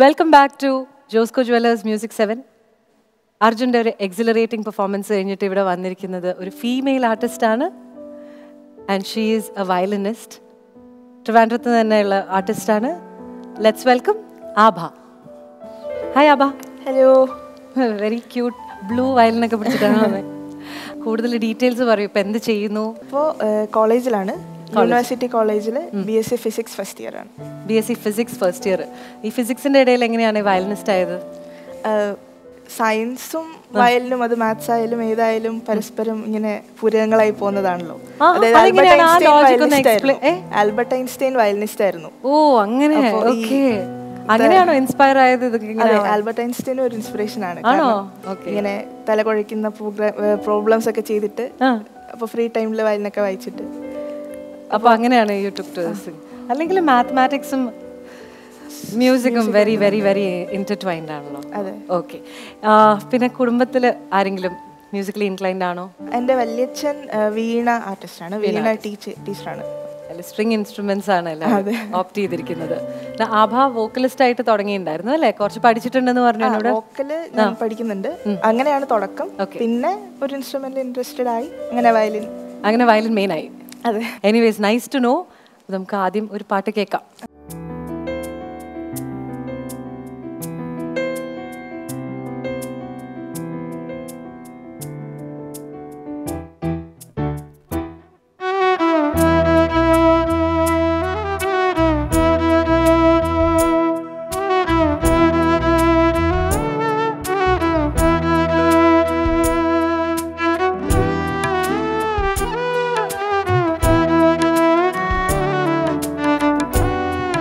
Welcome back to Josco jewellers music seven അർജുൻ്റെ ഒരു accelerating performance കഴിഞ്ഞിട്ട് ഇവിടെ വന്നിരിക്കുന്നത് ഒരു ഫീമെയിൽ ആർട്ടിസ്റ്റാണ് and she is a violinist ട്രിവാൻഡ്രത്ത് തന്നെയുള്ള ആർട്ടിസ്റ്റാണ് let's welcome Abha hi Abha hello very cute blue വയലിനൊക്കെ പിടിച്ചിട്ടാണ് വന്നത് കൂടുതൽ ഡീറ്റെയിൽസ് പറയൂ ഇപ്പം എന്ത് ചെയ്യുന്നു ഇപ്പോൾ കോളേജിലാണ് യൂണിവേഴ്സിറ്റി കോളേജിൽ B S C physics first year ആണ് B S C physics first year ഈ ഫിസിക്സിൻ്റെ ഇടയിൽ എങ്ങനെയാണ് വയലിനിസ്റ്റ് ആയത് സയൻസും വയലിനും അത് മാത്സ് ആയാലും ഏതായാലും പരസ്പരം ഇങ്ങനെ പൂരകങ്ങളായി പോകുന്നതാണല്ലോ ആ, അതെങ്ങനെയാണ്? ആ logic ഒന്ന് explain- ഏ? ആൽബർട്ട് ഐൻസ്റ്റൈൻ വയലിനിസ്റ്റ് ആയിരുന്നു ഓ അങ്ങനെ അപ്പോ ഈ- ഓക്കെ അങ്ങനെയാണോ ഇൻസ്പയർ ആയത് ഇതൊക്കെ അതെ ഇങ്ങനെ ആൽബർട്ട് ഐൻസ്റ്റൈൻ ഒരു ഇൻസ്പിറേഷൻ ആണ് ആണോ? കാരണം Okay. ഇങ്ങനെ തല കുഴയ്ക്കുന്ന പ്രോബ്ലംസ് ഒക്കെ ചെയ്തിട്ട് ആ. അപ്പോൾ ഫ്രീ ടൈമിൽ വയലിനൊക്കെ വായിച്ചിട്ട് അപ്പൊ അങ്ങനെയാണ് യൂട്യൂബ് ടൂറിസ്റ്റ് അല്ലെങ്കിൽ മാത്തമാറ്റിക്സും മ്യൂസിക്കും വെരി വെരി വെരി ഇന്റർട്വൈൻഡ് ആണല്ലോ അതെ ഓക്കെ പിന്നെ കുടുംബത്തിൽ ആരെങ്കിലും മ്യൂസിക്കലി ഇൻക്ലൈൻഡ് ആണോ എൻ്റെ വല്യച്ഛൻ ആ, വീണ ആർട്ടിസ്റ്റാണ് വീണ ടീച്ചർ ടീച്ചറാണ് അല്ല സ്ട്രിങ് ഇൻസ്ട്രുമെന്റ്സ് ആണ് ഓപ്റ്റ് ചെയ്തിരിക്കുന്നത് പിന്നെ ആഭ വോക്കലിസ്റ്റ് ആയിട്ട് തുടങ്ങിയിട്ടുണ്ടായിരുന്നു അല്ലേ കുറച്ച് പഠിച്ചിട്ടുണ്ടെന്ന് പറഞ്ഞു എന്നോട് വോക്കല് ഞാൻ പഠിക്കുന്നുണ്ട് അങ്ങനെയാണ് തുടക്കം പിന്നെ ഒരു ഇൻസ്ട്രുമെന്റിൽ ഇൻട്രസ്റ്റഡ് ആയി അങ്ങനെ വയലിൻ അങ്ങനെ വയലിൻ മെയിൻ ആയി അതെ എനിവേസ് നൈസ് ടു നോ നമുക്ക് ആദ്യം ഒരു പാട്ട് കേൾക്കാം ആ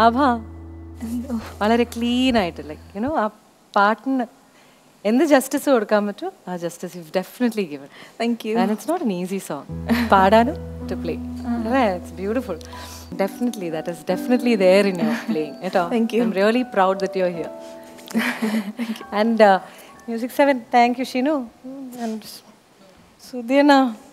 ആഭ വളരെ ക്ലീൻ ആയിട്ട് ലൈക്ക് യുനോ ആ പാട്ടിന് എന്ത് ജസ്റ്റിസ് കൊടുക്കാൻ പറ്റുമോ ആ justice you definitely given thank you and it's not an easy song പാടാനും to play it's beautiful definitely that is definitely there in your playing കേട്ടോ Thank you. I'm really proud that you are here and music seven thank you Shinu and സുധിയന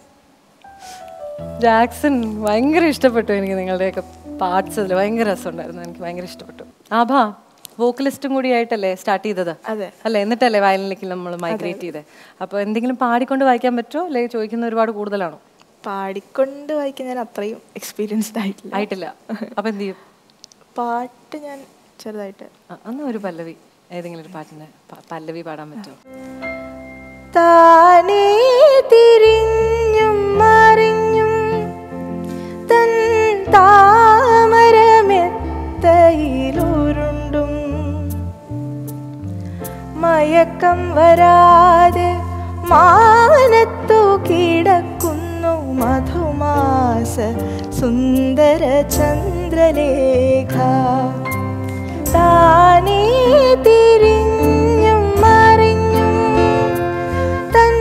Jackson ഭയങ്കര ഇഷ്ടപ്പെട്ടു എനിക്ക് നിങ്ങളുടെയൊക്കെ parts അതിൽ ഭയങ്കര രസമുണ്ടായിരുന്നു എനിക്ക് ഭയങ്കര ഇഷ്ടപ്പെട്ടു ആഭ വോക്കലിസ്റ്റും കൂടി ആയിട്ടല്ലേ സ്റ്റാർട്ട് ചെയ്തത് അതെ. അല്ലേ എന്നിട്ടല്ലേ വയലിനിലേക്ക് നമ്മൾ മൈഗ്രേറ്റ് ചെയ്തത് അപ്പോൾ എന്തെങ്കിലും പാടിക്കൊണ്ട് വായിക്കാൻ പറ്റുമോ അല്ലെങ്കിൽ ചോദിക്കുന്ന ഒരുപാട് കൂടുതലാണോ പാടിക്കൊണ്ട് വായിക്കാൻ ഞാൻ അത്രയും എക്സ്പീരിയൻസ്ഡ് ആയിട്ടില്ല ആയിട്ടില്ല അപ്പോൾ എന്ത് ചെയ്യും പാട്ട് ഞാൻ ചെറുതായിട്ട് ആ, അന്ന് ഒരു പല്ലവി ഏതെങ്കിലും ഒരു പാട്ടിന് പ- പല്ലവി പാടാൻ പറ്റുമോ താനേ തിരിഞ്ഞും മറിഞ്ഞും തൻ താമരമെത്തയിലുരുണ്ടും മയക്കം വരാതെ മാനത്തു കിടക്കുന്നു മധുമാസ സുന്ദര ചന്ദ്രലേഖ താനേ തിരിഞ്ഞും മറിഞ്ഞും തൻ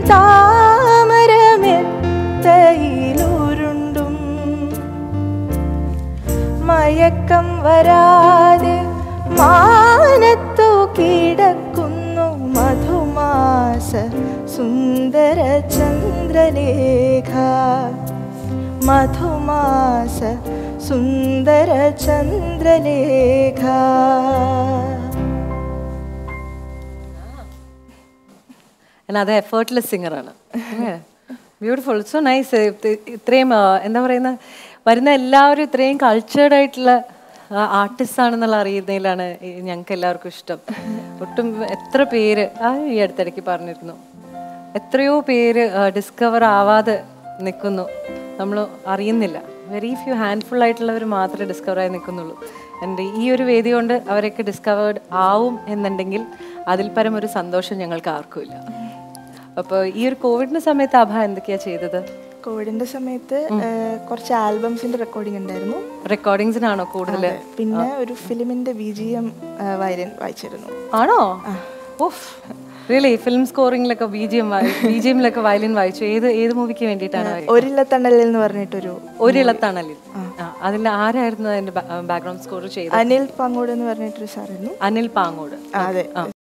താമരമെത്തയിലുരുണ്ടും മയക്കം വരാതെ മാനത്തു കിടക്കുന്നു മധുമാസ സുന്ദര ചന്ദ്രലേഖ മധുമാസ സുന്ദര ചന്ദ്രലേഖ എന്നാൽ അത് എഫേർട്ട്ലെസ് സിംഗറാണ് ബ്യൂട്ടിഫുൾ സോ നൈസ് ഇത്രയും ആ, എന്താ പറയുന്ന വരുന്ന എല്ലാവരും ഇത്രയും കൾച്ചേർഡ് ആയിട്ടുള്ള ആർട്ടിസ്റ്റ് ആണെന്നുള്ള അറിയുന്നതിലാണ് ഈ ഞങ്ങൾക്ക് എല്ലാവർക്കും ഇഷ്ടം ഒട്ടും എത്ര പേര് ആ ഈ അടുത്തിടയ്ക്ക് പറഞ്ഞിരുന്നു എത്രയോ പേര് ഡിസ്കവർ ആവാതെ നിൽക്കുന്നു നമ്മൾ അറിയുന്നില്ല വെരി ഫ്യൂ ഹാൻഡ്ഫുൾ ആയിട്ടുള്ളവർ മാത്രമേ ഡിസ്കവർ ആയി നിൽക്കുന്നുള്ളൂ എൻ്റെ ഈ ഒരു വേദി കൊണ്ട് അവരൊക്കെ ഡിസ്കവേർഡ് ആവും എന്നുണ്ടെങ്കിൽ അതിൽ പരം ഒരു സന്തോഷം ഞങ്ങൾക്ക് ആർക്കുമില്ല അപ്പോൾ ഈ ഒരു കോവിഡിന്റെ സമയത്ത് അഭ എന്തൊക്കെയാ ചെയ്തത് കോവിഡിന്റെ സമയത്ത് ഏഹ്, കുറച്ച് ആൽബംസിന്റെ റെക്കോർഡിംഗ് ഉണ്ടായിരുന്നു റെക്കോർഡിങ്സിനാണോ കൂടുതൽ പിന്നെ ഒരു ഫിലിമിന്റെ ബി ജി എം വയലിൻ വായിച്ചിരുന്നു ആണോ ഓഫ് റിയലി ഫിലിം സ്കോറിംഗിലൊക്കെ B G M B G എമ്മിലൊക്കെ വയലിൻ വായിച്ചു ഏത് ഏത് മൂവിക്ക് വേണ്ടിയിട്ടാണ് ഒരില്ലത്തണ്ടലിൽ എന്ന് പറഞ്ഞിട്ടൊരു ഒരിളത്താണല്ലേ അതിൽ ആരായിരുന്നു അതിന്റെ ബാക്ക്ഗ്രൗണ്ട് സ്കോർ ചെയ്തത് അനിൽ പങ്ങോട് എന്ന് പറഞ്ഞിട്ടൊരു സാറായിരുന്നു അനിൽ പാങ്ങോട് ആ, അതെ